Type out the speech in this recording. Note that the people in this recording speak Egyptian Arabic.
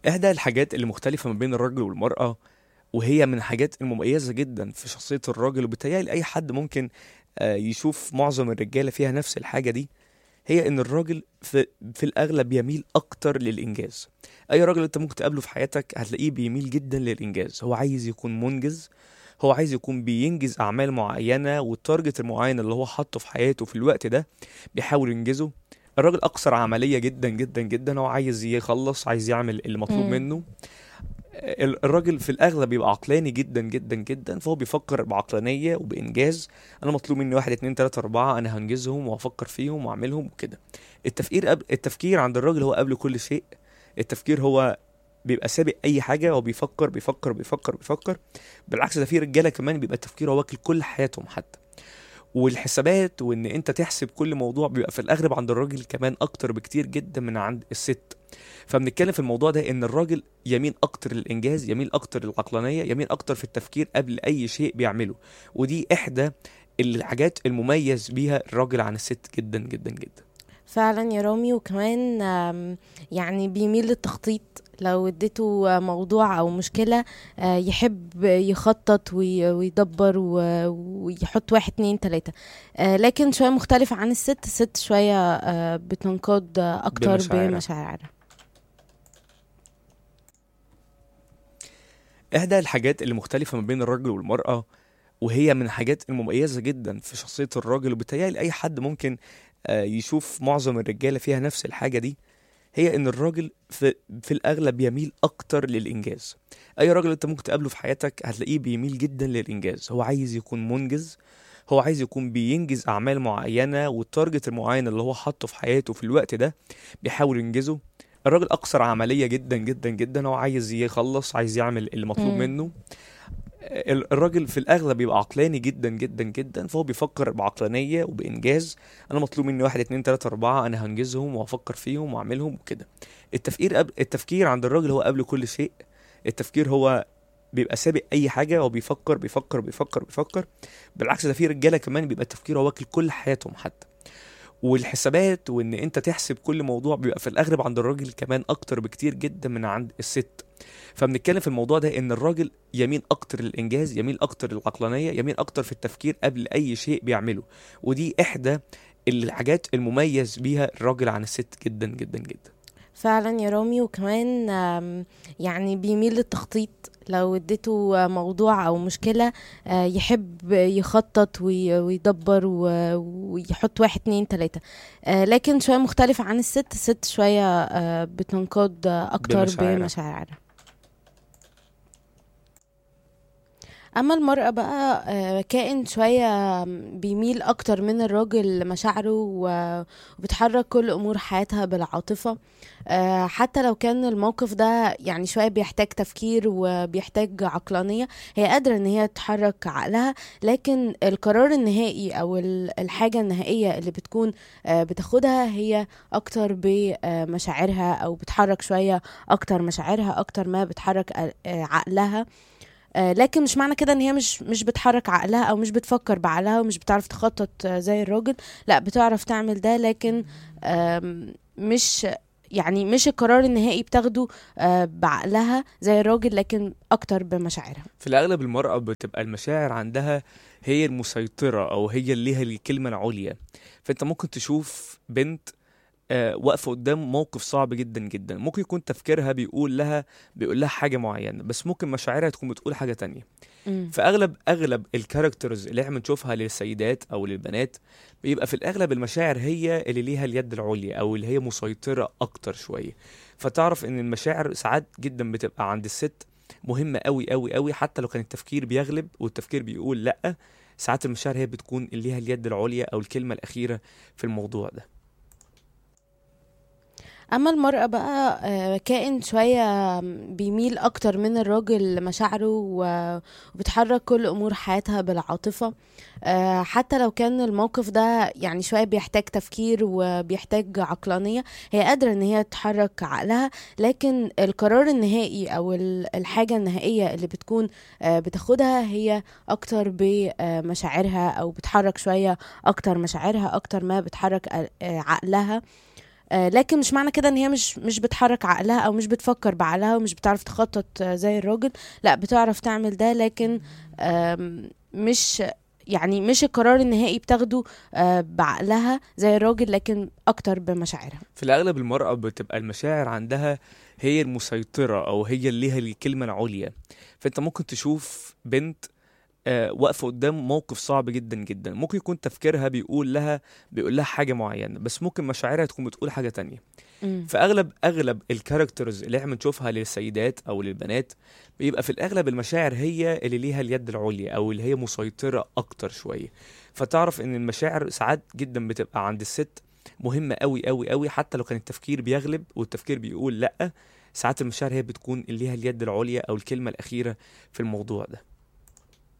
إحدى الحاجات اللي مختلفة ما بين الرجل والمرأة وهي من الحاجات المميزة جدا في شخصية الراجل وبالتالي أي حد ممكن آه، يشوف معظم الرجالة فيها نفس الحاجة دي هي إن الراجل في, في الأغلب يميل أكتر للإنجاز أي راجل أنت ممكن تقابله في حياتك هتلاقيه بيميل جدا للإنجاز هو عايز يكون منجز هو عايز يكون بينجز أعمال معينة والتارجت المعين اللي هو حاطه في حياته في الوقت ده بيحاول ينجزه الراجل أكثر عملية جدا جدا جدا هو عايز يخلص عايز يعمل اللي مطلوب مم. منه ال- الراجل في الاغلب بيبقى عقلاني جدا جدا جدا فهو بيفكر بعقلانيه وبانجاز انا مطلوب مني واحد اتنين تلاته اربعه انا هنجزهم وهفكر فيهم واعملهم وكده التفكير قبل التفكير عند الراجل هو قبل كل شيء التفكير هو بيبقى سابق اي حاجه هو بيفكر بيفكر بيفكر بيفكر بالعكس ده في رجاله كمان بيبقى التفكير هو واكل كل حياتهم حتى والحسابات وان انت تحسب كل موضوع بيبقى في الاغلب عند الراجل كمان اكتر بكتير جدا من عند الست فبنتكلم في الموضوع ده ان الراجل يميل اكتر للانجاز يميل اكتر للعقلانيه يميل اكتر في التفكير قبل اي شيء بيعمله ودي احدى الحاجات المميز بيها الراجل عن الست جدا جدا جدا فعلا يا رامي وكمان آم، يعني بيميل للتخطيط لو اديته موضوع او مشكلة آه، يحب يخطط وي- ويدبر و- ويحط واحد اتنين تلاتة آه، لكن شوية مختلف عن الست الست شوية آه، بتنقاد اكتر بمشاعرها. بمشاعرها احدى الحاجات اللي مختلفه ما بين الراجل والمراه وهي من الحاجات المميزه جدا في شخصيه الراجل وبالتالي اي حد ممكن آه، يشوف معظم الرجاله فيها نفس الحاجه دي هي ان الراجل في, في الاغلب يميل اكتر للانجاز اي راجل انت ممكن تقابله في حياتك هتلاقيه بيميل جدا للانجاز هو عايز يكون منجز هو عايز يكون بينجز اعمال معينه والتارجت المعين اللي هو حاطه في حياته في الوقت ده بيحاول ينجزه الراجل اكثر عمليه جدا جدا جدا هو عايز يخلص عايز يعمل اللي مطلوب مم. منه ال- الراجل في الاغلب بيبقى عقلاني جدا جدا جدا فهو بيفكر بعقلانيه وبانجاز انا مطلوب مني واحد اتنين تلاته اربعه انا هنجزهم وهفكر فيهم واعملهم وكده التفكير قبل التفكير عند الراجل هو قبل كل شيء التفكير هو بيبقى سابق اي حاجه هو بيفكر بيفكر بيفكر بيفكر بالعكس ده في رجاله كمان بيبقى التفكير هو واكل كل حياتهم حتى والحسابات وان انت تحسب كل موضوع بيبقى في الاغلب عند الراجل كمان اكتر بكتير جدا من عند الست فبنتكلم في الموضوع ده ان الراجل يميل اكتر للانجاز يميل اكتر للعقلانيه يميل اكتر في التفكير قبل اي شيء بيعمله ودي احدى الحاجات المميز بيها الراجل عن الست جدا جدا جدا فعلا يا رامي وكمان آم، يعني بيميل للتخطيط لو اديته موضوع او مشكلة آه، يحب يخطط وي- ويدبر و- ويحط واحد اتنين تلاتة آه، لكن شوية مختلف عن الست الست شوية آه، بتنقاد اكتر بمشاعرها. بمشاعرها اما المرأة بقى آه، كائن شوية بيميل اكتر من الراجل لمشاعره و- وبتحرك كل امور حياتها بالعاطفة آه، حتى لو كان الموقف ده يعني شوية بيحتاج تفكير وبيحتاج عقلانية هي قادرة ان هي تحرك عقلها لكن القرار النهائي او ال- الحاجة النهائية اللي بتكون آه، بتاخدها هي اكتر بمشاعرها او بتحرك شوية اكتر مشاعرها اكتر ما بتحرك آه، عقلها آه، لكن مش معنى كده ان هي مش مش بتحرك عقلها او مش بتفكر بعقلها ومش بتعرف تخطط آه، زي الراجل لا بتعرف تعمل ده لكن آم، مش يعني مش القرار النهائي بتاخده آه، بعقلها زي الراجل لكن اكتر بمشاعرها في الأغلب المرأة بتبقى المشاعر عندها هي المسيطرة أو هي اللي ليها الكلمة العليا فأنت ممكن تشوف بنت آه، واقفة قدام موقف صعب جدا جدا ممكن يكون تفكيرها بيقول لها بيقول لها حاجة معينة بس ممكن مشاعرها تكون بتقول حاجة تانية مم. فاغلب اغلب الكاركترز اللي احنا بنشوفها للسيدات او للبنات بيبقى في الاغلب المشاعر هي اللي ليها اليد العليا او اللي هي مسيطره اكتر شويه فتعرف ان المشاعر ساعات جدا بتبقى عند الست مهمه قوي قوي قوي حتى لو كان التفكير بيغلب والتفكير بيقول لا ساعات المشاعر هي بتكون اللي ليها اليد العليا او الكلمه الاخيره في الموضوع ده اما المرأة بقى آه، كائن شوية بيميل اكتر من الراجل لمشاعره و- وبتحرك كل امور حياتها بالعاطفة آه، حتى لو كان الموقف ده يعني شوية بيحتاج تفكير وبيحتاج عقلانية هي قادرة ان هي تحرك عقلها لكن القرار النهائي او ال- الحاجة النهائية اللي بتكون آه، بتاخدها هي اكتر بمشاعرها او بتحرك شوية اكتر مشاعرها اكتر ما بتحرك آه، عقلها آه لكن مش معنى كده ان هي مش مش بتحرك عقلها او مش بتفكر بعقلها ومش بتعرف تخطط آه، زي الراجل لا بتعرف تعمل ده لكن آم، مش يعني مش القرار النهائي بتاخده آه، بعقلها زي الراجل لكن اكتر بمشاعرها في الأغلب المرأة بتبقى المشاعر عندها هي المسيطرة أو هي اللي ليها الكلمة العليا فأنت ممكن تشوف بنت آه، واقفة قدام موقف صعب جدا جدا ممكن يكون تفكيرها بيقول لها بيقول لها حاجة معينة بس ممكن مشاعرها تكون بتقول حاجة تانية مم. فاغلب اغلب الكاركترز اللي احنا بنشوفها للسيدات او للبنات بيبقى في الاغلب المشاعر هي اللي ليها اليد العليا او اللي هي مسيطره اكتر شويه فتعرف ان المشاعر ساعات جدا بتبقى عند الست مهمه قوي قوي قوي حتى لو كان التفكير بيغلب والتفكير بيقول لا ساعات المشاعر هي بتكون اللي ليها اليد العليا او الكلمه الاخيره في الموضوع ده